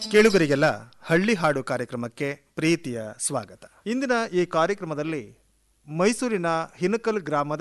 ಕೇಳುಗರಿಗೆಲ್ಲ ಹಳ್ಳಿ ಹಾಡು ಕಾರ್ಯಕ್ರಮಕ್ಕೆ ಪ್ರೀತಿಯ ಸ್ವಾಗತ ಇಂದಿನ ಈ ಕಾರ್ಯಕ್ರಮದಲ್ಲಿ ಮೈಸೂರಿನ ಹಿನಕಲ್ ಗ್ರಾಮದ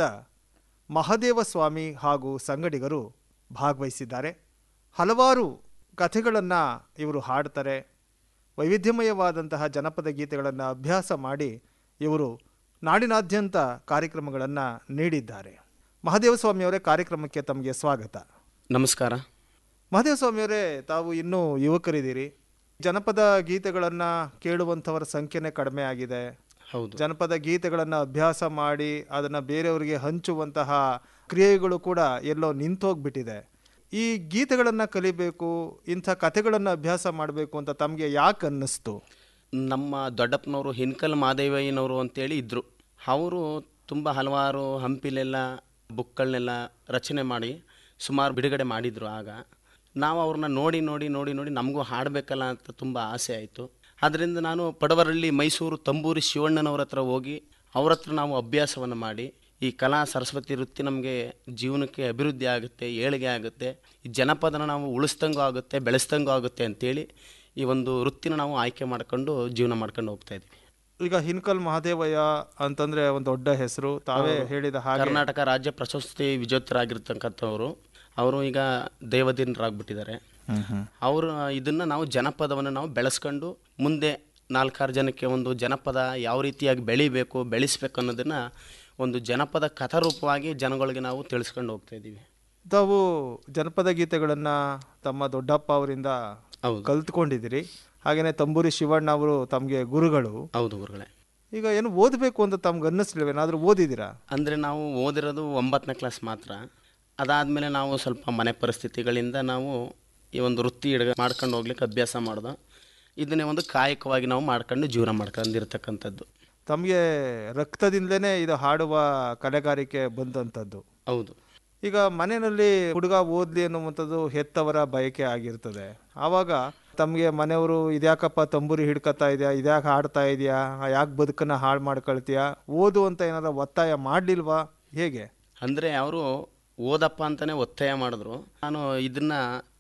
ಮಹದೇವ ಸ್ವಾಮಿ ಹಾಗೂ ಸಂಗಡಿಗರು ಭಾಗವಹಿಸಿದ್ದಾರೆ ಹಲವಾರು ಕಥೆಗಳನ್ನು ಇವರು ಹಾಡ್ತಾರೆ ವೈವಿಧ್ಯಮಯವಾದಂತಹ ಜನಪದ ಗೀತೆಗಳನ್ನು ಅಭ್ಯಾಸ ಮಾಡಿ ಇವರು ನಾಡಿನಾದ್ಯಂತ ಕಾರ್ಯಕ್ರಮಗಳನ್ನು ನೀಡಿದ್ದಾರೆ ಮಹದೇವ ಸ್ವಾಮಿಯವರೇ ಕಾರ್ಯಕ್ರಮಕ್ಕೆ ತಮಗೆ ಸ್ವಾಗತ ನಮಸ್ಕಾರ ಮಹದೇವ ಸ್ವಾಮಿಯವರೇ ತಾವು ಇನ್ನೂ ಯುವಕರಿದ್ದೀರಿ ಜನಪದ ಗೀತೆಗಳನ್ನು ಕೇಳುವಂಥವರ ಸಂಖ್ಯೆನೇ ಕಡಿಮೆ ಆಗಿದೆ ಹೌದು ಜನಪದ ಗೀತೆಗಳನ್ನು ಅಭ್ಯಾಸ ಮಾಡಿ ಅದನ್ನು ಬೇರೆಯವರಿಗೆ ಹಂಚುವಂತಹ ಕ್ರಿಯೆಗಳು ಕೂಡ ಎಲ್ಲೋ ನಿಂತೋಗ್ಬಿಟ್ಟಿದೆ ಈ ಗೀತೆಗಳನ್ನು ಕಲಿಬೇಕು ಇಂಥ ಕಥೆಗಳನ್ನು ಅಭ್ಯಾಸ ಮಾಡಬೇಕು ಅಂತ ತಮಗೆ ಯಾಕೆ ಅನ್ನಿಸ್ತು ನಮ್ಮ ದೊಡ್ಡಪ್ಪನವರು ಹಿನ್ಕಲ್ ಮಾದೇವಯ್ಯನವರು ಅಂತೇಳಿ ಇದ್ದರು ಅವರು ತುಂಬ ಹಲವಾರು ಹಂಪಿಲೆಲ್ಲ ಬುಕ್ಗಳನ್ನೆಲ್ಲ ರಚನೆ ಮಾಡಿ ಸುಮಾರು ಬಿಡುಗಡೆ ಮಾಡಿದರು ಆಗ ನಾವು ಅವ್ರನ್ನ ನೋಡಿ ನೋಡಿ ನೋಡಿ ನೋಡಿ ನಮಗೂ ಹಾಡಬೇಕಲ್ಲ ಅಂತ ತುಂಬ ಆಸೆ ಆಯಿತು ಆದ್ದರಿಂದ ನಾನು ಪಡವರಳ್ಳಿ ಮೈಸೂರು ತಂಬೂರಿ ಶಿವಣ್ಣನವ್ರ ಹತ್ರ ಹೋಗಿ ಅವ್ರ ಹತ್ರ ನಾವು ಅಭ್ಯಾಸವನ್ನು ಮಾಡಿ ಈ ಕಲಾ ಸರಸ್ವತಿ ವೃತ್ತಿ ನಮಗೆ ಜೀವನಕ್ಕೆ ಅಭಿವೃದ್ಧಿ ಆಗುತ್ತೆ ಏಳಿಗೆ ಆಗುತ್ತೆ ಈ ಜನಪದನ ನಾವು ಉಳಿಸ್ದಂಗೂ ಆಗುತ್ತೆ ಬೆಳೆಸ್ದಂಗೂ ಆಗುತ್ತೆ ಅಂತೇಳಿ ಈ ಒಂದು ವೃತ್ತಿನ ನಾವು ಆಯ್ಕೆ ಮಾಡ್ಕೊಂಡು ಜೀವನ ಮಾಡ್ಕೊಂಡು ಹೋಗ್ತಾ ಇದ್ವಿ ಈಗ ಹಿನ್ಕಲ್ ಮಹಾದೇವಯ್ಯ ಅಂತಂದ್ರೆ ಒಂದು ದೊಡ್ಡ ಹೆಸರು ತಾವೇ ಹೇಳಿದ ಹಾಗೆ ಕರ್ನಾಟಕ ರಾಜ್ಯ ಪ್ರಶಸ್ತಿ ವಿಜೇತರಾಗಿರ್ತಕ್ಕಂಥವ್ರು ಅವರು ಈಗ ದೇವದಿನರಾಗ್ಬಿಟ್ಟಿದ್ದಾರೆ ಅವರು ಇದನ್ನ ನಾವು ಜನಪದವನ್ನು ನಾವು ಬೆಳೆಸ್ಕೊಂಡು ಮುಂದೆ ನಾಲ್ಕಾರು ಜನಕ್ಕೆ ಒಂದು ಜನಪದ ಯಾವ ರೀತಿಯಾಗಿ ಬೆಳಿಬೇಕು ಬೆಳೆಸ್ಬೇಕು ಅನ್ನೋದನ್ನ ಒಂದು ಜನಪದ ಕಥಾರೂಪವಾಗಿ ಜನಗಳಿಗೆ ನಾವು ತಿಳಿಸ್ಕೊಂಡು ಹೋಗ್ತಾ ಇದ್ದೀವಿ ತಾವು ಜನಪದ ಗೀತೆಗಳನ್ನು ತಮ್ಮ ದೊಡ್ಡಪ್ಪ ಅವರಿಂದ ಹೌದು ಕಲ್ತ್ಕೊಂಡಿದ್ದೀರಿ ಹಾಗೆಯೇ ತಂಬೂರಿ ಶಿವಣ್ಣ ಅವರು ತಮಗೆ ಗುರುಗಳು ಹೌದು ಗುರುಗಳೇ ಈಗ ಏನು ಓದಬೇಕು ಅಂತ ತಮ್ಗೆ ಅನ್ನಿಸ್ಲಿಲ್ಲ ಏನಾದರೂ ಓದಿದ್ದೀರಾ ಅಂದರೆ ನಾವು ಓದಿರೋದು ಒಂಬತ್ತನೇ ಕ್ಲಾಸ್ ಮಾತ್ರ ಅದಾದಮೇಲೆ ನಾವು ಸ್ವಲ್ಪ ಮನೆ ಪರಿಸ್ಥಿತಿಗಳಿಂದ ನಾವು ಈ ಒಂದು ವೃತ್ತಿ ಹಿಡ್ಗ ಮಾಡ್ಕೊಂಡು ಹೋಗ್ಲಿಕ್ಕೆ ಅಭ್ಯಾಸ ಮಾಡ್ದೆ ಇದನ್ನೇ ಒಂದು ಕಾಯಕವಾಗಿ ನಾವು ಮಾಡ್ಕೊಂಡು ಜೀವನ ಮಾಡ್ಕೊಂಡಿರ್ತಕ್ಕಂಥದ್ದು ತಮಗೆ ರಕ್ತದಿಂದಲೇ ಇದು ಹಾಡುವ ಕಲೆಗಾರಿಕೆ ಬಂದಂಥದ್ದು ಹೌದು ಈಗ ಮನೆಯಲ್ಲಿ ಹುಡುಗ ಓದ್ಲಿ ಅನ್ನುವಂಥದ್ದು ಹೆತ್ತವರ ಬಯಕೆ ಆಗಿರ್ತದೆ ಆವಾಗ ತಮಗೆ ಮನೆಯವರು ಇದ್ಯಾಕಪ್ಪ ತಂಬೂರಿ ಹಿಡ್ಕತ್ತಾ ಇದೆಯಾ ಇದ್ಯಾಕೆ ಹಾಡ್ತಾ ಇದೆಯಾ ಯಾಕೆ ಬದುಕನ್ನ ಹಾಳು ಮಾಡ್ಕೊಳ್ತೀಯಾ ಓದು ಅಂತ ಏನಾರ ಒತ್ತಾಯ ಮಾಡಲಿಲ್ವಾ ಹೇಗೆ ಅಂದರೆ ಅವರು ಓದಪ್ಪ ಅಂತಲೇ ಒತ್ತಾಯ ಮಾಡಿದ್ರು ನಾನು ಇದನ್ನು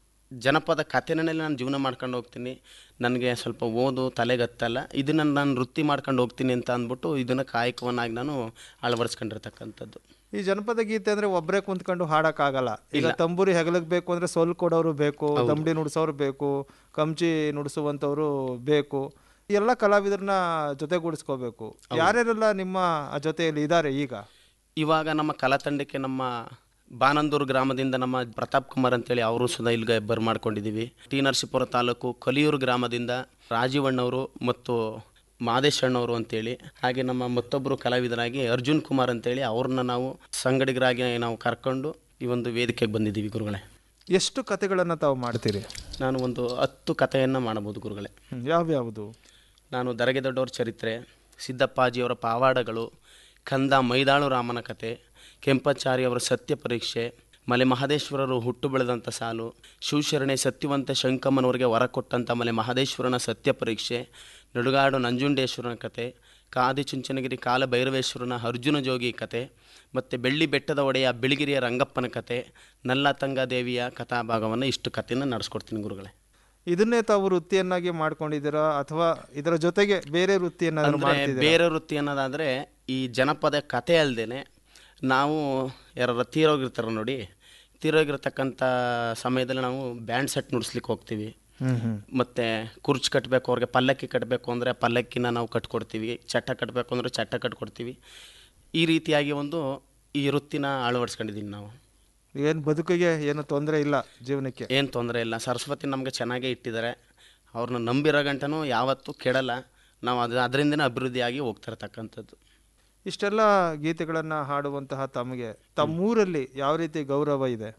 ಜನಪದ ಕಥೆನಲ್ಲಿ ನಾನು ಜೀವನ ಮಾಡ್ಕೊಂಡು ಹೋಗ್ತೀನಿ ನನಗೆ ಸ್ವಲ್ಪ ಓದು ತಲೆಗತ್ತಲ್ಲ ಇದನ್ನು ನಾನು ವೃತ್ತಿ ಮಾಡ್ಕೊಂಡು ಹೋಗ್ತೀನಿ ಅಂತ ಅಂದ್ಬಿಟ್ಟು ಇದನ್ನು ಕಾಯಕವನ್ನಾಗಿ ನಾನು ಅಳವಡಿಸ್ಕೊಂಡಿರ್ತಕ್ಕಂಥದ್ದು ಈ ಜನಪದ ಗೀತೆ ಅಂದ್ರೆ ಒಬ್ಬರೇ ಕುಂತ್ಕೊಂಡು ಹಾಡಕ್ಕಾಗಲ್ಲ ಈಗ ತಂಬೂರಿ ಹೆಗಲಕ್ ಬೇಕು ಅಂದ್ರೆ ಸೊಲ್ ಕೊಡೋರು ಬೇಕು ತಂಬಡಿ ನುಡ್ಸೋರು ಬೇಕು ಕಂಚಿ ನುಡಿಸುವಂತವ್ರು ಬೇಕು ಎಲ್ಲ ಕಲಾವಿದರನ್ನ ಜೊತೆಗೂಡಿಸ್ಕೋಬೇಕು ಯಾರ್ಯಾರೆಲ್ಲ ನಿಮ್ಮ ಜೊತೆಯಲ್ಲಿ ಇದ್ದಾರೆ ಈಗ ಇವಾಗ ನಮ್ಮ ಕಲಾ ತಂಡಕ್ಕೆ ನಮ್ಮ ಬಾನಂದೂರು ಗ್ರಾಮದಿಂದ ನಮ್ಮ ಪ್ರತಾಪ್ ಕುಮಾರ್ ಅಂತೇಳಿ ಅವರು ಸುಧಾ ಇಲ್ಲಿಗೆ ಬರ್ಮಾಡ್ಕೊಂಡಿದ್ದೀವಿ ಟಿ ನರಸೀಪುರ ತಾಲೂಕು ಕಲಿಯೂರು ಗ್ರಾಮದಿಂದ ರಾಜೀವಣ್ಣವರು ಮತ್ತು ಮಾದೇಶಣ್ಣವರು ಅಂತೇಳಿ ಹಾಗೆ ನಮ್ಮ ಮತ್ತೊಬ್ಬರು ಕಲಾವಿದರಾಗಿ ಅರ್ಜುನ್ ಕುಮಾರ್ ಅಂತೇಳಿ ಅವ್ರನ್ನ ನಾವು ಸಂಗಡಿಗರಾಗಿ ನಾವು ಕರ್ಕೊಂಡು ಈ ಒಂದು ವೇದಿಕೆಗೆ ಬಂದಿದ್ದೀವಿ ಗುರುಗಳೇ ಎಷ್ಟು ಕತೆಗಳನ್ನ ತಾವು ಮಾಡ್ತೀರಿ ನಾನು ಒಂದು ಹತ್ತು ಕಥೆಯನ್ನು ಮಾಡಬಹುದು ಗುರುಗಳೇ ಹ್ಮ್, ಯಾವ್ಯಾವುದು ನಾನು ದರಗೆ ದೊಡ್ಡವ್ರ ಚರಿತ್ರೆ ಸಿದ್ದಪ್ಪಾಜಿಯವರ ಪಾವಾಡಗಳು ಕಂದ ಮೈದಾಳು ರಾಮನ ಕತೆ ಕೆಂಪಚಾರಿಯವರ ಸತ್ಯ ಪರೀಕ್ಷೆ ಮಲೆ ಮಹದೇಶ್ವರರು ಹುಟ್ಟು ಬೆಳೆದಂಥ ಸಾಲು ಶಿವಶರಣೆ ಸತ್ಯವಂತ ಶಂಕಮ್ಮನವರಿಗೆ ವರ ಕೊಟ್ಟಂಥ ಮಲೆ ಮಹದೇಶ್ವರನ ಸತ್ಯ ಪರೀಕ್ಷೆ ನಡುಗಾಡು ನಂಜುಂಡೇಶ್ವರನ ಕತೆ ಕಾದಿ ಚುಂಚನಗಿರಿ ಕಾಲ ಭೈರವೇಶ್ವರನ ಅರ್ಜುನ ಜೋಗಿ ಕತೆ ಮತ್ತು ಬೆಳ್ಳಿ ಬೆಟ್ಟದ ಒಡೆಯ ಬಿಳಿಗಿರಿಯ ರಂಗಪ್ಪನ ಕತೆ ನಲ್ಲತಂಗ ದೇವಿಯ ಕಥಾಭಾಗವನ್ನು ಇಷ್ಟು ಕಥೆಯನ್ನು ನಡೆಸ್ಕೊಡ್ತೀನಿ ಗುರುಗಳೇ ಇದನ್ನೇ ತಾವು ವೃತ್ತಿಯನ್ನಾಗಿ ಮಾಡ್ಕೊಂಡಿದ್ದೀರಾ ಅಥವಾ ಇದರ ಜೊತೆಗೆ ಬೇರೆ ವೃತ್ತಿಯನ್ನ ಅಂದರೆ ಬೇರೆ ವೃತ್ತಿ ಅನ್ನೋದಾದರೆ ಈ ಜನಪದ ಕತೆ ಅಲ್ಲದೆ ನಾವು ಯಾರು ತೀರೋಗಿರ್ತಾರೆ ನೋಡಿ ತೀರೋಗಿರ್ತಕ್ಕಂಥ ಸಮಯದಲ್ಲಿ ನಾವು ಬ್ಯಾಂಡ್ ಸೆಟ್ ನುಡಿಸ್ಲಿಕ್ಕೆ ಹೋಗ್ತೀವಿ ಹ್ಮ್ ಹ್ಮ್ ಮತ್ತು ಕುರ್ಚ್ ಕಟ್ಟಬೇಕು ಅವ್ರಿಗೆ ಪಲ್ಲಕ್ಕಿ ಕಟ್ಟಬೇಕು ಅಂದರೆ ಪಲ್ಲಕ್ಕಿನ ನಾವು ಕಟ್ಕೊಡ್ತೀವಿ ಚಟ್ಟ ಕಟ್ಟಬೇಕು ಅಂದರೆ ಚಟ್ಟ ಕಟ್ಕೊಡ್ತೀವಿ ಈ ರೀತಿಯಾಗಿ ಒಂದು ಈ ವೃತ್ತಿನ ಅಳವಡಿಸ್ಕೊಂಡಿದ್ದೀವಿ ನಾವು ಏನು ಬದುಕಿಗೆ ಏನು ತೊಂದರೆ ಇಲ್ಲ ಜೀವನಕ್ಕೆ ಏನು ತೊಂದರೆ ಇಲ್ಲ ಸರಸ್ವತಿ ನಮಗೆ ಚೆನ್ನಾಗೇ ಇಟ್ಟಿದ್ದಾರೆ ಅವ್ರನ್ನ ನಂಬಿರೋ ಗಂಟನೂ ಯಾವತ್ತೂ ಕೆಡಲ್ಲ ನಾವು ಅದು ಅದರಿಂದನೇ ಅಭಿವೃದ್ಧಿಯಾಗಿ ಹೋಗ್ತಿರ್ತಕ್ಕಂಥದ್ದು ಇಷ್ಟೆಲ್ಲ ಗೀತೆಗಳನ್ನ ಹಾಡುವಂತಹ ತಮಗೆ ತಮ್ಮೂರಲ್ಲಿ ಯಾವ ರೀತಿ ಗೌರವ ಇದೆ